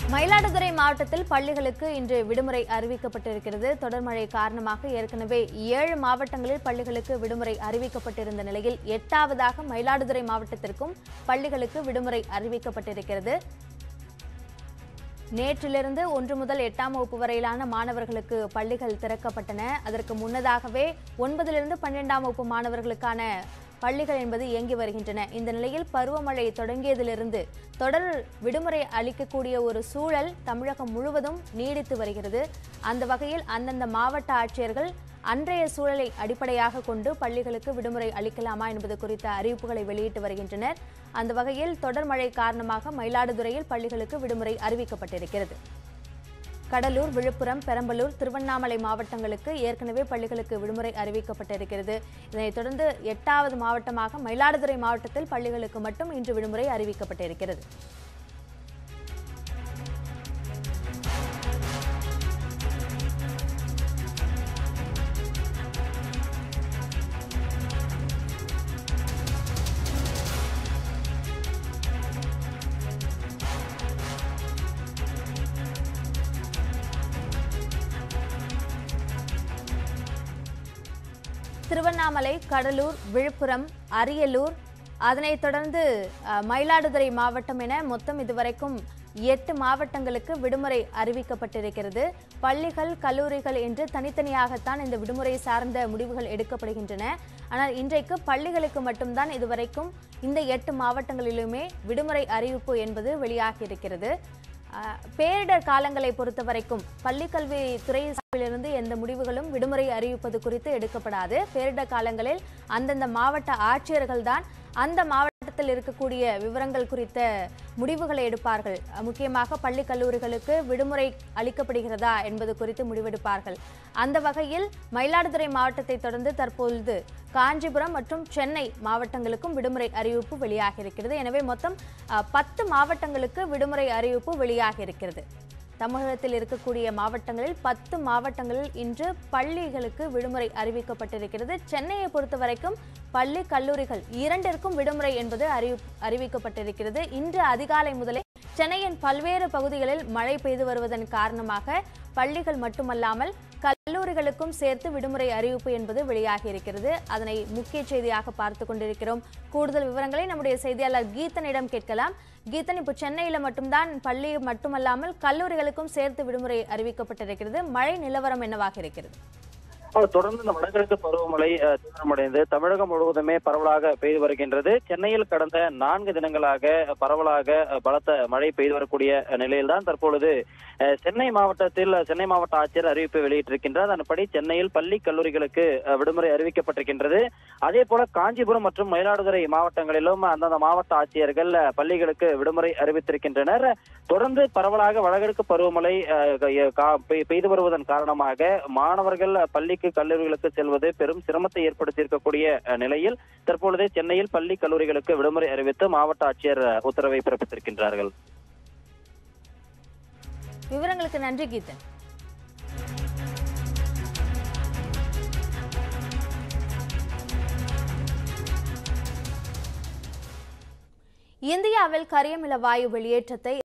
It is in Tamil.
மயிலாடுதுறை மாவட்டத்தில் பள்ளிகளுக்கு இன்று விடுமுறை அறிவிக்கப்பட்டிருக்கிறது தொடர் மழை காரணமாக ஏற்கனவே ஏழு மாவட்டங்களில் பள்ளிகளுக்கு விடுமுறை அறிவிக்கப்பட்டிருந்த நிலையில் எட்டாவதாக மயிலாடுதுறை மாவட்டத்திற்கும் பள்ளிகளுக்கு விடுமுறை அறிவிக்கப்பட்டிருக்கிறது நேற்றிலிருந்து ஒன்று முதல் எட்டாம் வகுப்பு வரையிலான மாணவர்களுக்கு பள்ளிகள் திறக்கப்பட்டன அதற்கு முன்னதாகவே ஒன்பதிலிருந்து பன்னிரெண்டாம் வகுப்பு மாணவர்களுக்கான பள்ளிகள் என்பது இயங்கி வருகின்றன இந்த நிலையில் பருவமழை தொடங்கியதிலிருந்து தொடர் விடுமுறை அளிக்கக்கூடிய ஒரு சூழல் தமிழகம் முழுவதும் நீடித்து வருகிறது அந்த வகையில் அந்தந்த மாவட்ட ஆட்சியர்கள் அன்றைய சூழலை அடிப்படையாக கொண்டு பள்ளிகளுக்கு விடுமுறை அளிக்கலாமா என்பது குறித்த அறிவிப்புகளை வெளியிட்டு வருகின்றனர் அந்த வகையில் தொடர் மழை காரணமாக மயிலாடுதுறையில் பள்ளிகளுக்கு விடுமுறை அறிவிக்கப்பட்டிருக்கிறது கடலூர் விழுப்புரம் பெரம்பலூர் திருவண்ணாமலை மாவட்டங்களுக்கு ஏற்கனவே பள்ளிகளுக்கு விடுமுறை அறிவிக்கப்பட்டிருக்கிறது இதனைத் தொடர்ந்து எட்டாவது மாவட்டமாக மயிலாடுதுறை மாவட்டத்தில் பள்ளிகளுக்கு மட்டும் இன்று விடுமுறை அறிவிக்கப்பட்டிருக்கிறது திருவண்ணாமலை கடலூர் விழுப்புரம் அரியலூர் அதனைத் தொடர்ந்து அஹ், மயிலாடுதுறை மாவட்டம் என மொத்தம் இதுவரைக்கும் எட்டு மாவட்டங்களுக்கு விடுமுறை அறிவிக்கப்பட்டிருக்கிறது பள்ளிகள் கல்லூரிகள் என்று தனித்தனியாகத்தான் இந்த விடுமுறை சார்ந்த முடிவுகள் எடுக்கப்படுகின்றன ஆனால் இன்றைக்கு பள்ளிகளுக்கு மட்டும்தான் இதுவரைக்கும் இந்த எட்டு மாவட்டங்களிலுமே விடுமுறை அறிவிப்பு என்பது வெளியாகியிருக்கிறது அஹ், பேரிடர் காலங்களை பொறுத்த வரைக்கும் பள்ளிக்கல்வி துறை சார்பிலிருந்து எந்த முடிவுகளும் விடுமுறை அறிவிப்பது குறித்து எடுக்கப்படாது பேரிடர் காலங்களில் அந்தந்த மாவட்ட ஆட்சியர்கள் தான் அந்த மாவட்டத்தில் இருக்கக்கூடிய விவரங்கள் குறித்த முடிவுகளை எடுப்பார்கள் அஹ், முக்கியமாக பள்ளி கல்லூரிகளுக்கு விடுமுறை அளிக்கப்படுகிறதா என்பது குறித்து முடிவெடுப்பார்கள் அந்த வகையில் மயிலாடுதுறை மாவட்டத்தை தொடர்ந்து தற்பொழுது காஞ்சிபுரம் மற்றும் சென்னை மாவட்டங்களுக்கும் விடுமுறை அறிவிப்பு வெளியாகியிருக்கிறது எனவே மொத்தம் அஹ், பத்து மாவட்டங்களுக்கு விடுமுறை அறிவிப்பு வெளியாகியிருக்கிறது தமிழகத்தில் இருக்கக்கூடிய மாவட்டங்களில் பத்து மாவட்டங்களில் இன்று பள்ளிகளுக்கு விடுமுறை அறிவிக்கப்பட்டிருக்கிறது சென்னையை பொறுத்த வரைக்கும் பள்ளி கல்லூரிகள் இரண்டிற்கும் விடுமுறை என்பது அறிவி அறிவிக்கப்பட்டிருக்கிறது இன்று அதிகாலை முதலே சென்னையின் பல்வேறு பகுதிகளில் மழை பெய்து வருவதன் காரணமாக பள்ளிகள் மட்டுமல்லாமல் கல்லூரிகளுக்கும் சேர்த்து விடுமுறை அறிவிப்பு என்பது வெளியாகி இருக்கிறது அதனை முக்கிய செய்தியாக பார்த்து கொண்டிருக்கிறோம் கூடுதல் விவரங்களை நம்முடைய செய்தியாளர் கீதனிடம் கேட்கலாம் கீதன் இப்போ சென்னையில மட்டும்தான் பள்ளி மட்டுமல்லாமல் கல்லூரிகளுக்கும் சேர்த்து விடுமுறை அறிவிக்கப்பட்டிருக்கிறது மழை நிலவரம் என்னவாக இருக்கிறது அஹ் தொடர்ந்து இந்த வடகிழக்கு பருவமழை அஹ், தீவிரமடைந்து தமிழகம் முழுவதுமே பரவலாக பெய்து வருகின்றது சென்னையில் கடந்த நான்கு தினங்களாக பரவலாக அஹ், பலத்த மழை பெய்து வரக்கூடிய நிலையில்தான் தற்பொழுது அஹ், சென்னை மாவட்டத்தில் சென்னை மாவட்ட ஆட்சியர் அறிவிப்பு வெளியிட்டிருக்கின்றார் அதன்படி சென்னையில் பள்ளி கல்லூரிகளுக்கு அஹ், விடுமுறை அறிவிக்கப்பட்டிருக்கின்றது அதே போல காஞ்சிபுரம் மற்றும் மயிலாடுதுறை மாவட்டங்களிலும் அந்தந்த மாவட்ட ஆட்சியர்கள் அஹ், பள்ளிகளுக்கு விடுமுறை அறிவித்திருக்கின்றனர் தொடர்ந்து பரவலாக வடகிழக்கு பருவமழை அஹ், க- கா- பெய்- பெய்து வருவதன் காரணமாக மாணவர்கள் பள்ளிக்கு கல்லூரிகளுக்கு செல்வது பெரும் சிரமத்தை ஏற்படுத்தியிருக்கக்கூடிய அஹ், நிலையில் தற்பொழுது சென்னையில் பள்ளி கல்லூரிகளுக்கு விடுமுறை அறிவித்து மாவட்ட ஆட்சியர் அஹ், உத்தரவை பிறப்பித்திருக்கின்றார்கள் விவரங்களுக்கு நன்றி கீதன் இந்தியாவில் கரியமில வாயு வெளியேற்றத்தை